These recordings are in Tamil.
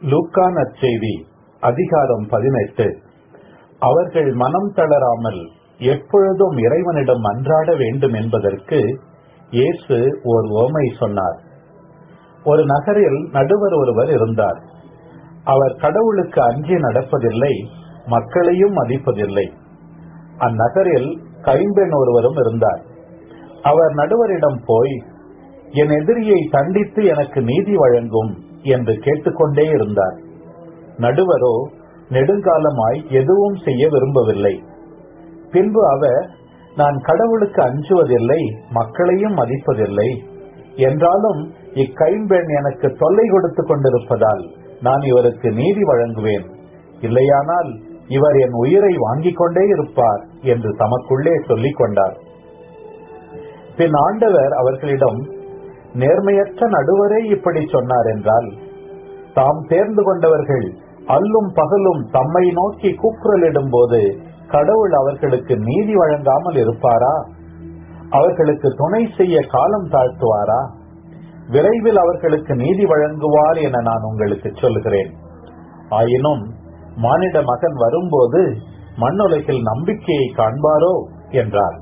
லூக்கா நற்செய்தி அதிகாரம் பதினெட்டு அவர்கள் மனம் தளராமல் எப்பொழுதும் இறைவனிடம் அன்றாட வேண்டும் என்பதற்கு இயேசு ஓர் உவமை சொன்னார் ஒரு நகரில் நடுவர் ஒருவர் இருந்தார் அவர் கடவுளுக்கு அஞ்சி நடப்பதில்லை மக்களையும் மதிப்பதில்லை அந்நகரில் கைம்பெண் ஒருவரும் இருந்தார் அவர் நடுவரிடம் போய் என் எதிரியை தண்டித்து எனக்கு நீதி வழங்கும் என்று கேட்டுக்கொண்டே இருந்தார் நடுவரோ நெடுங்காலமாய் எதுவும் செய்ய விரும்பவில்லை பின்பு அவர் நான் கடவுளுக்கு அஞ்சுவதில்லை மக்களையும் மதிப்பதில்லை என்றாலும் இக்கைம்பெண் எனக்கு தொல்லை கொடுத்து கொண்டிருப்பதால் நான் இவருக்கு நீதி வழங்குவேன் இல்லையானால் இவர் என் உயிரை வாங்கிக் கொண்டே இருப்பார் என்று தமக்குள்ளே சொல்லிக் கொண்டார் பின் ஆண்டவர் அவர்களிடம் நேர்மையற்ற நடுவரே இப்படி சொன்னார் என்றால் தாம் தேர்ந்து கொண்டவர்கள் அல்லும் பகலும் தம்மை நோக்கி கூக்குரலிடும் போது கடவுள் அவர்களுக்கு நீதி வழங்காமல் இருப்பாரா அவர்களுக்கு துணை செய்ய காலம் தாழ்த்துவாரா விரைவில் அவர்களுக்கு நீதி வழங்குவார் என நான் உங்களுக்கு சொல்கிறேன் ஆயினும் மானிட மகன் வரும்போது மண்ணுலகில் நம்பிக்கையை காண்பாரோ என்றார்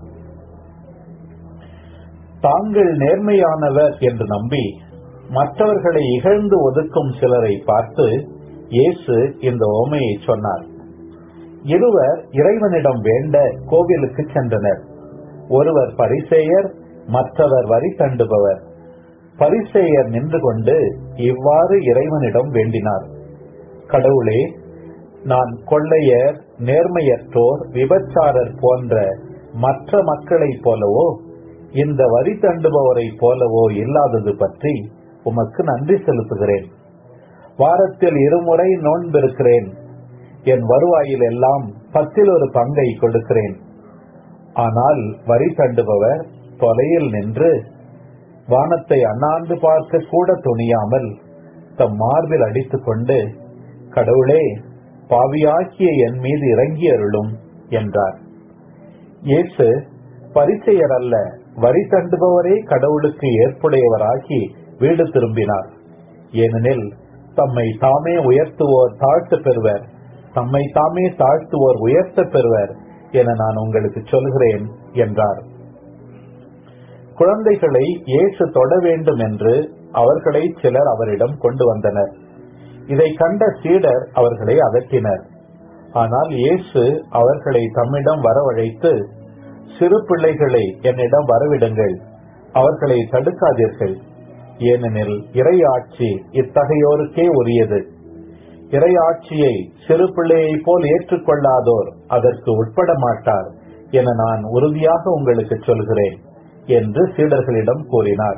தாங்கள் நேர்மையானவர் என்று நம்பி மற்றவர்களை இகழ்ந்து ஒதுக்கும் சிலரை பார்த்து இயேசு இந்த ஓமையை சொன்னார் இருவர் இறைவனிடம் வேண்ட கோவிலுக்கு சென்றனர் ஒருவர் பரிசேயர் மற்றவர் வரி தண்டுபவர் பரிசேயர் நின்று கொண்டு இவ்வாறு இறைவனிடம் வேண்டினார் கடவுளே நான் கொள்ளையர் நேர்மையற்றோர் விபச்சாரர் போன்ற மற்ற மக்களைப் போலவோ இந்த வரி தண்டுபவரை போலவோ இல்லாதது பற்றி உமக்கு நன்றி செலுத்துகிறேன் வாரத்தில் இருமுறை நோன்பிருக்கிறேன் என் வருவாயில் எல்லாம் பத்தில் ஒரு பங்கை கொடுக்கிறேன் ஆனால் வரி தண்டுபவர் தொலையில் நின்று வானத்தை அண்ணாந்து பார்க்க கூட துணியாமல் தம் மார்பில் அடித்துக் கொண்டு கடவுளே பாவியாக்கிய என் மீது இறங்கி அருளும் என்றார் இயேசு பரிசெயர் அல்ல வரி தண்டுபவரே கடவுளுக்கு ஏற்புடையவராகி வீடு திரும்பினார் ஏனெனில் தம்மை தாமே உயர்த்துவோர் தாழ்த்த பெறுவர் தம்மை தாமே தாழ்த்துவோர் உயர்த்த பெறுவர் என நான் உங்களுக்கு சொல்கிறேன் என்றார் குழந்தைகளை இயேசு தொட வேண்டும் என்று அவர்களை சிலர் அவரிடம் கொண்டு வந்தனர் இதை கண்ட சீடர் அவர்களை அதட்டினர் ஆனால் இயேசு அவர்களை தம்மிடம் வரவழைத்து சிறு பிள்ளைகளை என்னிடம் வரவிடுங்கள் அவர்களை தடுக்காதீர்கள் ஏனெனில் இறையாட்சி இத்தகையோருக்கே உரியது இறையாட்சியை சிறு பிள்ளையைப் போல் ஏற்றுக்கொள்ளாதோர் அதற்கு உட்பட மாட்டார் என நான் உறுதியாக உங்களுக்கு சொல்கிறேன் என்று சீடர்களிடம் கூறினார்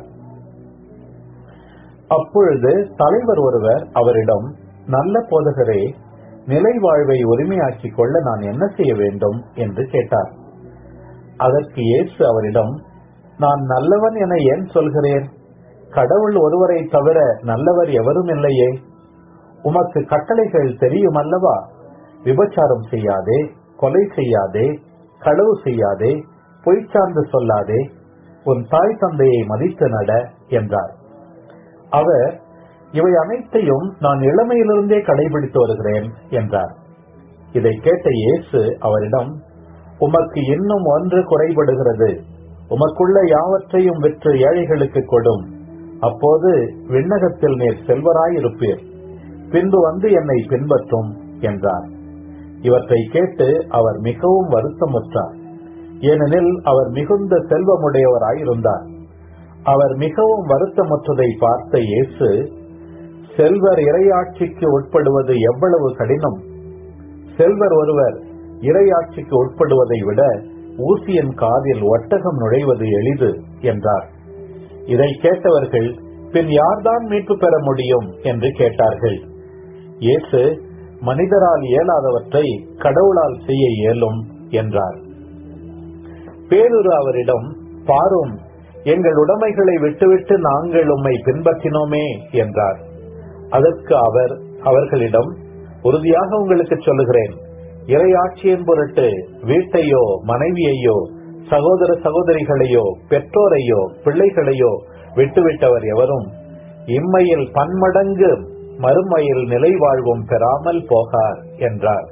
அப்பொழுது தலைவர் ஒருவர் அவரிடம் நல்ல போதகரே நிலை வாழ்வை உரிமையாக்கிக் கொள்ள நான் என்ன செய்ய வேண்டும் என்று கேட்டார் அதற்கு இயேசு அவரிடம் நான் நல்லவன் என ஏன் சொல்கிறேன் கடவுள் ஒருவரை தவிர நல்லவர் எவரும் இல்லையே உமக்கு கட்டளைகள் தெரியும் அல்லவா விபச்சாரம் செய்யாதே கொலை செய்யாதே களவு செய்யாதே பொய் சார்ந்து சொல்லாதே உன் தாய் தந்தையை மதித்து நட என்றார் அவர் இவை அனைத்தையும் நான் இளமையிலிருந்தே கடைபிடித்து வருகிறேன் என்றார் இதை கேட்ட இயேசு அவரிடம் உமக்கு இன்னும் ஒன்று குறைபடுகிறது உமக்குள்ள யாவற்றையும் விற்று ஏழைகளுக்கு கொடும் அப்போது விண்ணகத்தில் நீர் செல்வராயிருப்பீர் பின்பு வந்து என்னை பின்பற்றும் என்றார் இவற்றை கேட்டு அவர் மிகவும் வருத்தமுற்றார் ஏனெனில் அவர் மிகுந்த செல்வமுடையவராயிருந்தார் அவர் மிகவும் வருத்தமுற்றதை பார்த்த இயேசு செல்வர் இறையாட்சிக்கு உட்படுவது எவ்வளவு கடினம் செல்வர் ஒருவர் இறையாட்சிக்கு உட்படுவதை விட ஊசியின் காதில் ஒட்டகம் நுழைவது எளிது என்றார் இதை கேட்டவர்கள் பின் யார்தான் மீட்பு பெற முடியும் என்று கேட்டார்கள் இயேசு மனிதரால் இயலாதவற்றை கடவுளால் செய்ய இயலும் என்றார் பேருரு அவரிடம் பாரும் எங்கள் உடைமைகளை விட்டுவிட்டு நாங்கள் உம்மை பின்பற்றினோமே என்றார் அதற்கு அவர் அவர்களிடம் உறுதியாக உங்களுக்கு சொல்லுகிறேன் இறையாட்சியின் பொருட்டு வீட்டையோ மனைவியையோ சகோதர சகோதரிகளையோ பெற்றோரையோ பிள்ளைகளையோ விட்டுவிட்டவர் எவரும் இம்மையில் பன்மடங்கு மறுமையில் நிலை வாழ்வும் பெறாமல் போகார் என்றார்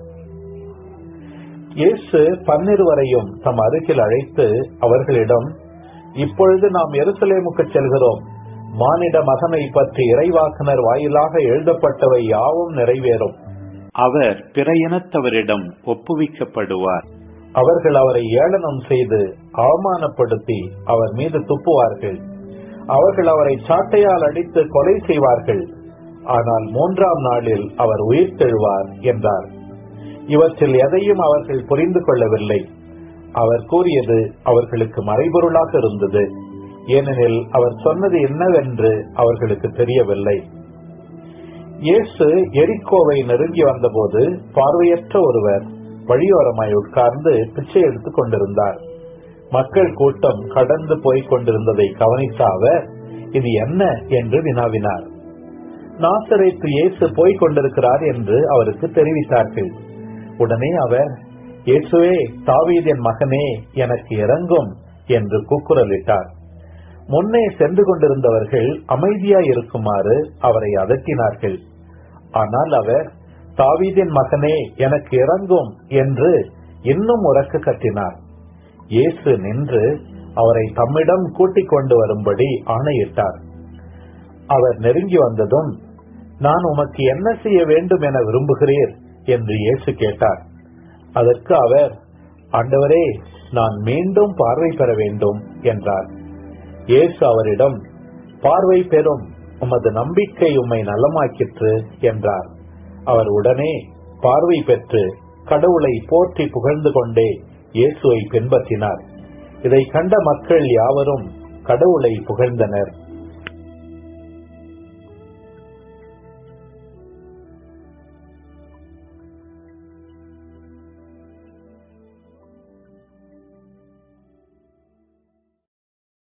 இயேசு பன்னிருவரையும் தம் அருகில் அழைத்து அவர்களிடம் இப்பொழுது நாம் எருசலேமுக்கு செல்கிறோம் மானிட மகனை பற்றி இறைவாக்குனர் வாயிலாக எழுதப்பட்டவை யாவும் நிறைவேறும் அவர் பிற இனத்தவரிடம் ஒப்புவிக்கப்படுவார் அவர்கள் அவரை ஏளனம் செய்து அவமானப்படுத்தி அவர் மீது துப்புவார்கள் அவர்கள் அவரை சாட்டையால் அடித்து கொலை செய்வார்கள் ஆனால் மூன்றாம் நாளில் அவர் உயிர் தெழுவார் என்றார் இவற்றில் எதையும் அவர்கள் புரிந்து கொள்ளவில்லை அவர் கூறியது அவர்களுக்கு மறைபொருளாக இருந்தது ஏனெனில் அவர் சொன்னது என்னவென்று அவர்களுக்கு தெரியவில்லை இயேசு எரிக்கோவை நெருங்கி வந்தபோது பார்வையற்ற ஒருவர் வழியோரமாய் உட்கார்ந்து பிச்சை எடுத்துக் கொண்டிருந்தார் மக்கள் கூட்டம் கடந்து போய்க் கொண்டிருந்ததை கவனித்த அவர் இது என்ன என்று வினாவினார் நாசரேத்து இயேசு போய்க் கொண்டிருக்கிறார் என்று அவருக்கு தெரிவித்தார்கள் உடனே அவர் இயேசுவே தாவீதின் மகனே எனக்கு இறங்கும் என்று கூக்குரலிட்டார் முன்னே சென்று கொண்டிருந்தவர்கள் அமைதியாய் இருக்குமாறு அவரை அதட்டினார்கள் ஆனால் அவர் தாவீதின் மகனே எனக்கு இறங்கும் என்று இன்னும் உறக்க கத்தினார் இயேசு நின்று அவரை தம்மிடம் கூட்டிக் கொண்டு வரும்படி ஆணையிட்டார் அவர் நெருங்கி வந்ததும் நான் உமக்கு என்ன செய்ய வேண்டும் என விரும்புகிறீர் என்று இயேசு கேட்டார் அதற்கு அவர் ஆண்டவரே நான் மீண்டும் பார்வை பெற வேண்டும் என்றார் இயேசு அவரிடம் பார்வை பெறும் உமது நம்பிக்கை உம்மை நலமாக்கிற்று என்றார் அவர் உடனே பார்வை பெற்று கடவுளை போற்றி புகழ்ந்து கொண்டே இயேசுவை பின்பற்றினார் இதை கண்ட மக்கள் யாவரும் கடவுளை புகழ்ந்தனர்